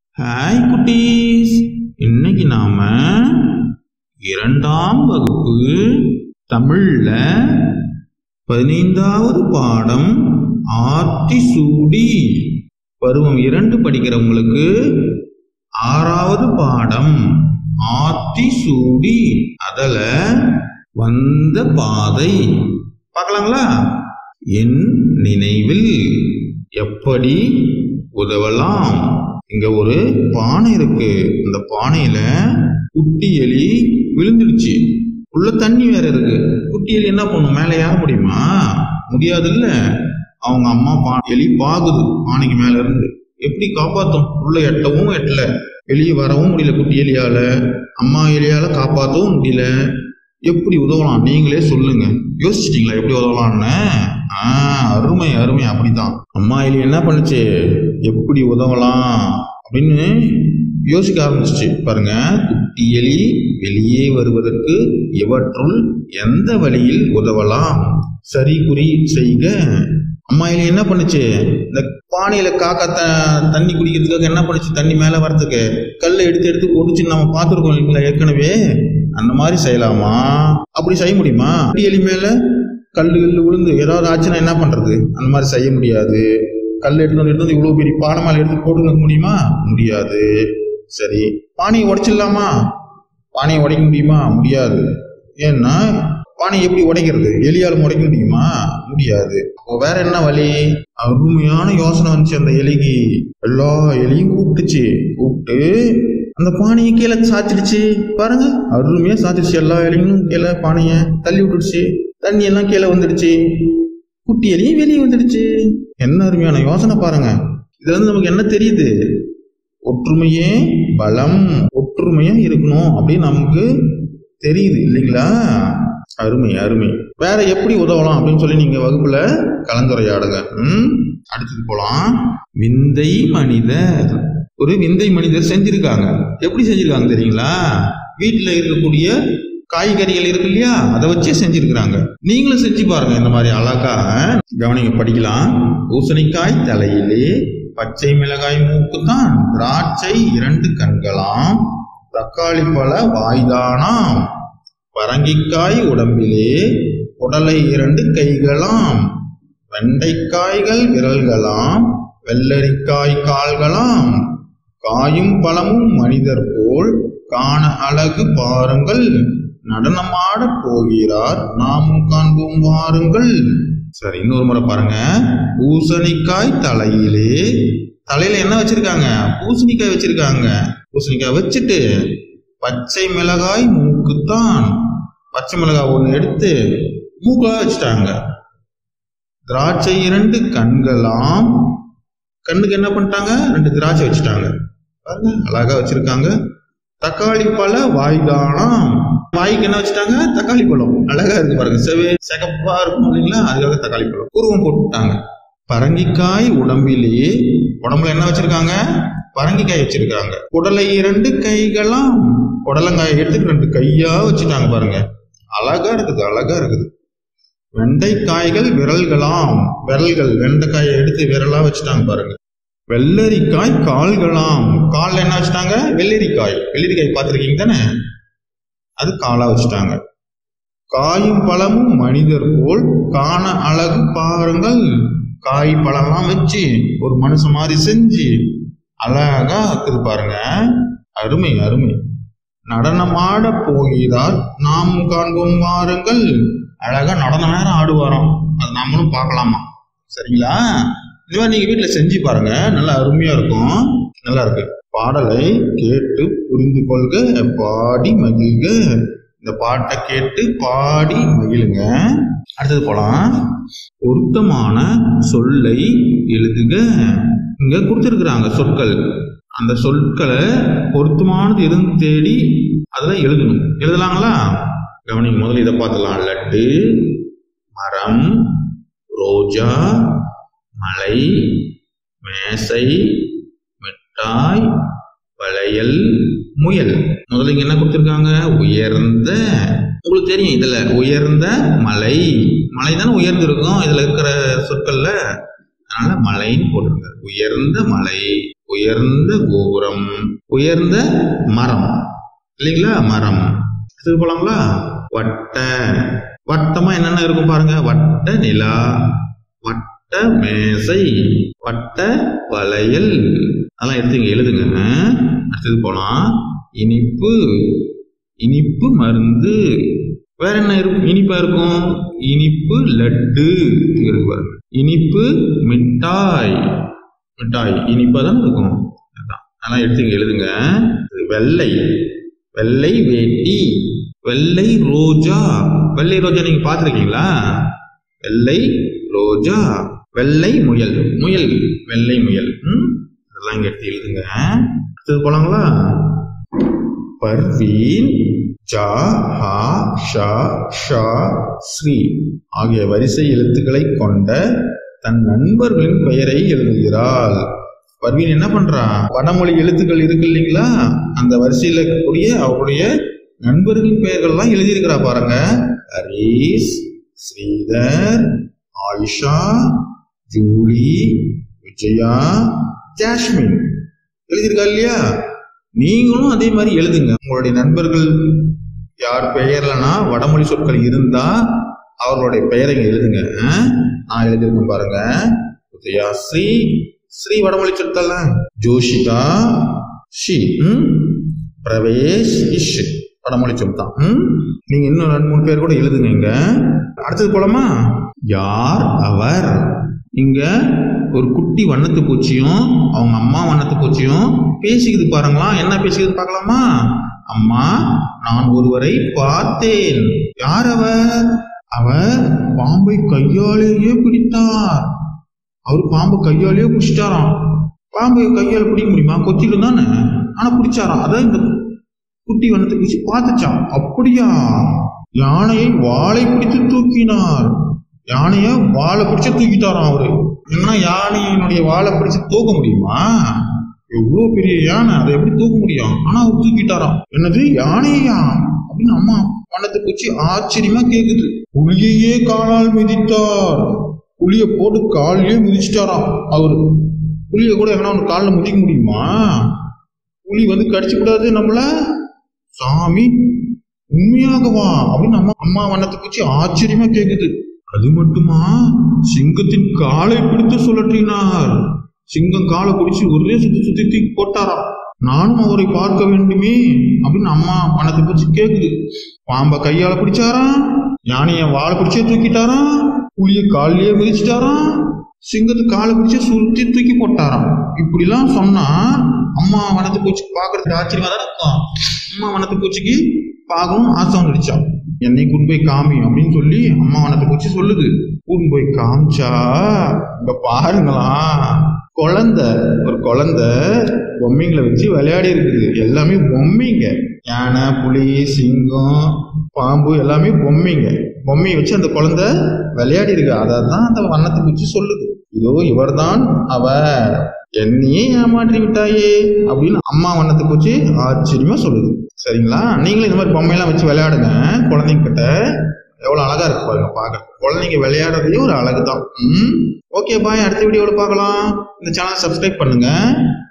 Hi குட்டீஸ் இன்னைக்கு நாம இரண்டாம் வகுப்பு தமிழ்ல பதினைந்தாவது பாடம் ஆர்த்தி சூடி பருவம் இரண்டு படிக்கிறவங்களுக்கு ஆறாவது பாடம் ஆர்த்தி சூடி அதுல வந்த பாதை பார்க்கலாங்களா என் நினைவில் எப்படி உதவலாம் இங்க ஒரு பானை இருக்கு அந்த பானையில குட்டி எலி விழுந்துடுச்சு உள்ள தண்ணி வேற இருக்கு குட்டி எலி என்ன பண்ணும் மேலே ஏற முடியுமா முடியாது இல்ல அவங்க அம்மா பா எலி பாகுது பானைக்கு மேல இருந்து எப்படி காப்பாத்தும் உள்ள எட்டவும் எட்டல வெளியே வரவும் முடியல குட்டி எலியால அம்மா எலியால காப்பாற்றவும் முடியல எப்படி உதவலாம் நீங்களே சொல்லுங்க யோசிச்சிட்டீங்களா எப்படி உதவலாம்னு ஆ அருமை அருமை அப்படிதான் அம்மா எலி என்ன பண்ணுச்சு எப்படி உதவலாம் அப்படின்னு யோசிக்க ஆரம்பிச்சிச்சு பாருங்க குட்டி எலி வெளியே வருவதற்கு இவற்றுள் எந்த வழியில் உதவலாம் சரி குறி செய்க அம்மா எலி என்ன பண்ணுச்சு இந்த பானையில காக்கா த தண்ணி குடிக்கிறதுக்காக என்ன பண்ணுச்சு தண்ணி மேல வர்றதுக்கு கல்லை எடுத்து எடுத்து போட்டுச்சு நம்ம பார்த்துருக்கோம் இல்லைங்களா ஏற்கனவே அந்த மாதிரி செய்யலாமா அப்படி செய்ய முடியுமா குட்டி எலி மேல கல் கல் விழுந்து ஏதாவது ஆச்சுன்னா என்ன பண்றது அந்த மாதிரி செய்ய முடியாது கல் எடுத்து வந்து எடுத்து வந்து இவ்வளவு பெரிய பானை மேல எடுத்து போட்டு வைக்க முடியுமா முடியாது சரி பானையை உடைச்சிடலாமா பானையை உடைக்க முடியுமா முடியாது ஏன்னா பானை எப்படி உடைக்கிறது எலியால் உடைக்க முடியுமா முடியாது அப்போ வேற என்ன வழி அருமையான யோசனை வந்துச்சு அந்த எலிக்கு எல்லா எலியும் கூப்பிட்டுச்சு கூப்பிட்டு அந்த பானையை கீழே சாத்திடுச்சு பாருங்க அருமையா சாத்திடுச்சு எல்லா எலியும் கீழே பானையை தள்ளி விட்டுடுச்சு தண்ணி எல்லாம் கீழே வந்துடுச்சு குட்டி எலியும் வெளியே வந்துடுச்சு என்ன அருமையான யோசனை பாருங்க இதுல இருந்து நமக்கு என்ன தெரியுது ஒற்றுமையே பலம் ஒற்றுமையா இருக்கணும் அப்படின்னு நமக்கு தெரியுது இல்லைங்களா அருமை அருமை வேற எப்படி உதவலாம் அப்படின்னு சொல்லி நீங்க வகுப்புல கலந்துரையாடுங்க ம் அடுத்தது போலாம் விந்தை மனிதர் ஒரு விந்தை மனிதர் செஞ்சிருக்காங்க எப்படி செஞ்சிருக்காங்க தெரியுங்களா வீட்டுல இருக்கக்கூடிய காய்கறிகள் இருக்கு இல்லையா அதை வச்சே செஞ்சிருக்கிறாங்க நீங்களும் செஞ்சு பாருங்க இந்த மாதிரி அழகா கவனிங்க படிக்கலாம் பூசணிக்காய் தலையிலே பச்சை மிளகாய் மூக்குத்தான் திராட்சை இரண்டு கண்களாம் தக்காளி பழ வாய்தானாம் பரங்கிக்காய் உடம்பிலே உடலை இரண்டு கைகளாம் வெண்டைக்காய்கள் விரல்களாம் வெள்ளரிக்காய் கால்களாம் காயும் பழமும் மனிதர் போல் காண அழகு பாருங்கள் நடனமாட போகிறார் நாமும் காண்போம் வாருங்கள் சரி இன்னொரு முறை பாருங்க பூசணிக்காய் தலையிலே தலையில என்ன வச்சிருக்காங்க பூசணிக்காய் வச்சிருக்காங்க பூசணிக்காய் வச்சுட்டு பச்சை மிளகாய் மூக்குத்தான் பச்சை மிளகாய் ஒன்று எடுத்து மூக்கா வச்சுட்டாங்க திராட்சை இரண்டு கண்களாம் கண்ணுக்கு என்ன பண்ணிட்டாங்க ரெண்டு திராட்சை வச்சுட்டாங்க பாருங்க அழகா வச்சிருக்காங்க தக்காளி பழ வாய்தானாம் வாய்க்கு என்ன வச்சுட்டாங்க தக்காளி பழம் அழகா இருக்கு பாருங்க செவே சிகப்பா இருக்கும் இல்லைங்களா அதுக்காக தக்காளி பழம் உருவம் போட்டுட்டாங்க பரங்கிக்காய் உடம்பிலே உடம்புல என்ன வச்சிருக்காங்க பரங்கிக்காய் வச்சிருக்காங்க உடலை இரண்டு கைகளாம் உடலங்காயை எடுத்து ரெண்டு கையா வச்சுட்டாங்க பாருங்க அழகா இருக்குது அழகா இருக்குது வெண்டைக்காய்கள் விரல்களாம் விரல்கள் வெண்டைக்காயை எடுத்து விரலா வச்சுட்டாங்க பாருங்க வெள்ளரிக்காய் கால்களாம் கால்ல என்ன வச்சுட்டாங்க வெள்ளரிக்காய் வெள்ளரிக்காய் பார்த்துருக்கீங்க தானே அது காலா வச்சுட்டாங்க காயும் பழமும் மனிதர் போல் காண அழகு பாருங்கள் காய் பழம்லாம் வச்சு ஒரு மனுஷன் மாதிரி செஞ்சு அழகா இருக்குது பாருங்க அருமை அருமை நடனமாட போகிறார் நாம் காண்போம் வாருங்கள் அழகா நடன நேரம் ஆடுவாராம் அது நாமளும் பார்க்கலாமா சரிங்களா இந்த மாதிரி நீங்க வீட்டுல செஞ்சு பாருங்க நல்லா அருமையா இருக்கும் நல்லா இருக்கு பாடலை கேட்டு புரிந்து கொள்க பாடி மகிழ்க இந்த பாட்டை கேட்டு பாடி மகிழுங்க அடுத்தது போலாம் பொருத்தமான சொல்லை எழுதுக இங்க கொடுத்துருக்குறாங்க சொற்கள் அந்த சொற்களை பொருத்தமானது எதுன்னு தேடி அதுல எழுதணும் எழுதலாங்களா கவனிங்க முதல்ல இதை பார்த்துலாம் லட்டு மரம் ரோஜா மலை மேசை மிட்டாய் வளையல் முயல் முதல்ல இங்க என்ன கொடுத்துருக்காங்க உயர்ந்த உங்களுக்கு தெரியும் இதுல உயர்ந்த மலை மலை தானே உயர்ந்து இருக்கும் இதுல இருக்கிற சொற்கள்ல அதனால மலைன்னு போட்டிருங்க உயர்ந்த மலை உயர்ந்த கோபுரம் உயர்ந்த மரம் இல்லைங்களா மரம் இது போலாங்களா வட்ட வட்டமா என்னென்ன இருக்கும் பாருங்க வட்ட நிலா வட்ட மேசை வட்ட வளையல் அதெல்லாம் எடுத்து இங்க எழுதுங்க அடுத்தது போலாம் இனிப்பு இனிப்பு மருந்து வேற என்ன இருக்கும் இனிப்பா இருக்கும் இனிப்பு லட்டு இருக்கு பாருங்க இனிப்பு மிட்டாய் மிட்டாய் இனிப்பா தானே இருக்கும் அதான் அதெல்லாம் எடுத்து இங்க எழுதுங்க இது வெள்ளை வெள்ளை வேட்டி வெள்ளை ரோஜா வெள்ளை ரோஜா நீங்க பார்த்துருக்கீங்களா வெள்ளை ரோஜா வெள்ளை முயல் முயல் வெள்ளை முயல் ம்? இதெல்லாம் இங்க எடுத்து எழுதுங்க அடுத்தது போலாங்களா பர்வீன் ஜா ஹா ஷா ஷா ஸ்ரீ ஆகிய வரிசை எழுத்துக்களை கொண்ட தன் நண்பர்களின் பெயரை எழுதுகிறாள் பர்வீன் என்ன பண்றா வடமொழி எழுத்துக்கள் இருக்கு இல்லைங்களா அந்த வரிசையில இருக்கக்கூடிய அவருடைய நண்பர்களின் பெயர்கள்லாம் எழுதியிருக்கிறா பாருங்க ஹரீஸ் ஸ்ரீதர் ஆயிஷா ஜூலி விஜயா ஜாஸ்மின் எழுதியிருக்கா இல்லையா நீங்களும் அதே மாதிரி எழுதுங்க உங்களுடைய நண்பர்கள் யார் பெயர்லனா வடமொழி சொற்கள் இருந்தா அவர்களுடைய பெயரை இங்க எழுதுங்க ஆ? நான் எழுதியிருக்கேன் பாருங்க உதயா ஸ்ரீ ஸ்ரீ வடமொழி சொற்கள் ஜோஷிகா ஷி ம்? பிரவேஷ் இஷ் வடமொழி சொல் தான் ம்? நீங்க இன்னும் ரெண்டு மூணு பேர் கூட எழுதுங்க இங்க அடுத்தது போலாமா யார் அவர் இங்க ஒரு குட்டி வண்ணத்து பூச்சியும் அவங்க அம்மா வண்ணத்து பூச்சியும் பேசிக்குது பாருங்களா என்ன பேசிக்குது பார்க்கலாமா அம்மா நான் ஒருவரை பார்த்தேன் யார் அவர் அவர் பாம்பை கையாலேயே பிடித்தார் அவர் பாம்பை கையாலேயே பிடிச்சிட்டாராம் பாம்பை கையால பிடிக்க முடியுமா கொத்திட்டு தானே ஆனா பிடிச்சாராம் அதான் இந்த குட்டி வண்ணத்தை பூச்சி பார்த்துச்சான் அப்படியா யானையை வாளை பிடித்து தூக்கினார் யானைய வாழை பிடிச்சு தூக்கிட்டாராம் அவரு என்ன யானையினுடைய வாழை பிடிச்சு தூக்க முடியுமா எவ்வளவு பெரிய யானை அதை எப்படி தூக்க முடியும் ஆனா அவர் தூக்கிட்டாராம் என்னது யானையா அப்படின்னு அம்மா வண்ணத்தை பூச்சி ஆச்சரியமா கேக்குது புலியையே காலால் மிதித்தார் புலிய போட்டு காலிலே மிதிச்சிட்டாராம் அவரு புலிய கூட எங்கன்னா ஒன்று காலில் மிதிக்க முடியுமா புலி வந்து கடிச்சு கூடாது நம்மள சாமி உண்மையாகவா அப்படின்னு அம்மா அம்மா வண்ணத்தை பூச்சி ஆச்சரியமா கேக்குது அது மட்டுமா சிங்கத்தின் காலை பிடித்து சுழற்றினார் சிங்கம் காலை பிடிச்சு ஒரே சுத்தி சுத்தி தூக்கி போட்டாராம் நானும் அவரை பார்க்க வேண்டுமே அப்படின்னு அம்மா வண்ணத்தை பூச்சி கேக்குது பாம்பை கையால பிடிச்சாராம் யானைய வாழை பிடிச்சே தூக்கிட்டாராம் புளிய காலிலேயே மிதிச்சிட்டாராம் சிங்கத்து காலை பிடிச்சே சுத்தி தூக்கி போட்டாராம் இப்படிலாம் சொன்னா அம்மா வனத்து பூச்சி பாக்குறதுக்கு ஆச்சரியமா தானே இருக்கும் அம்மா வனத்து பூச்சிக்கு பார்க்கணும் ஆசை வந்துடுச்சா என்னை கூட்டு போய் காமி அப்படின்னு சொல்லி அம்மா வனத்தை பூச்சி சொல்லுது கூட்டு போய் காமிச்சா இங்க பாருங்களா குழந்தை ஒரு குழந்தை பொம்மைங்களை வச்சு விளையாடி இருக்குது எல்லாமே பொம்மைங்க யானை புலி சிங்கம் பாம்பு எல்லாமே பொம்மைங்க பொம்மையை வச்சு அந்த குழந்தை விளையாடி இருக்கு அதை தான் அந்த வண்ணத்தை பூச்சி சொல்லுது இதோ இவர்தான் அவர் என்னையே ஏமாற்றி விட்டாயே அப்படின்னு அம்மா வண்ணத்தை பூச்சி ஆச்சரியமா சொல்லுது சரிங்களா நீங்களும் இந்த மாதிரி பொம்மையெல்லாம் வச்சு விளையாடுங்க குழந்தைங்க கிட்ட எவ்வளவு அழகா இருக்கு பாருங்க பார்க்க குழந்தைங்க விளையாடுறதே ஒரு அழகு தான் ம் ஓகே பாய் அடுத்த வீடியோவில் பார்க்கலாம் இந்த சேனல் சப்ஸ்கிரைப் பண்ணுங்க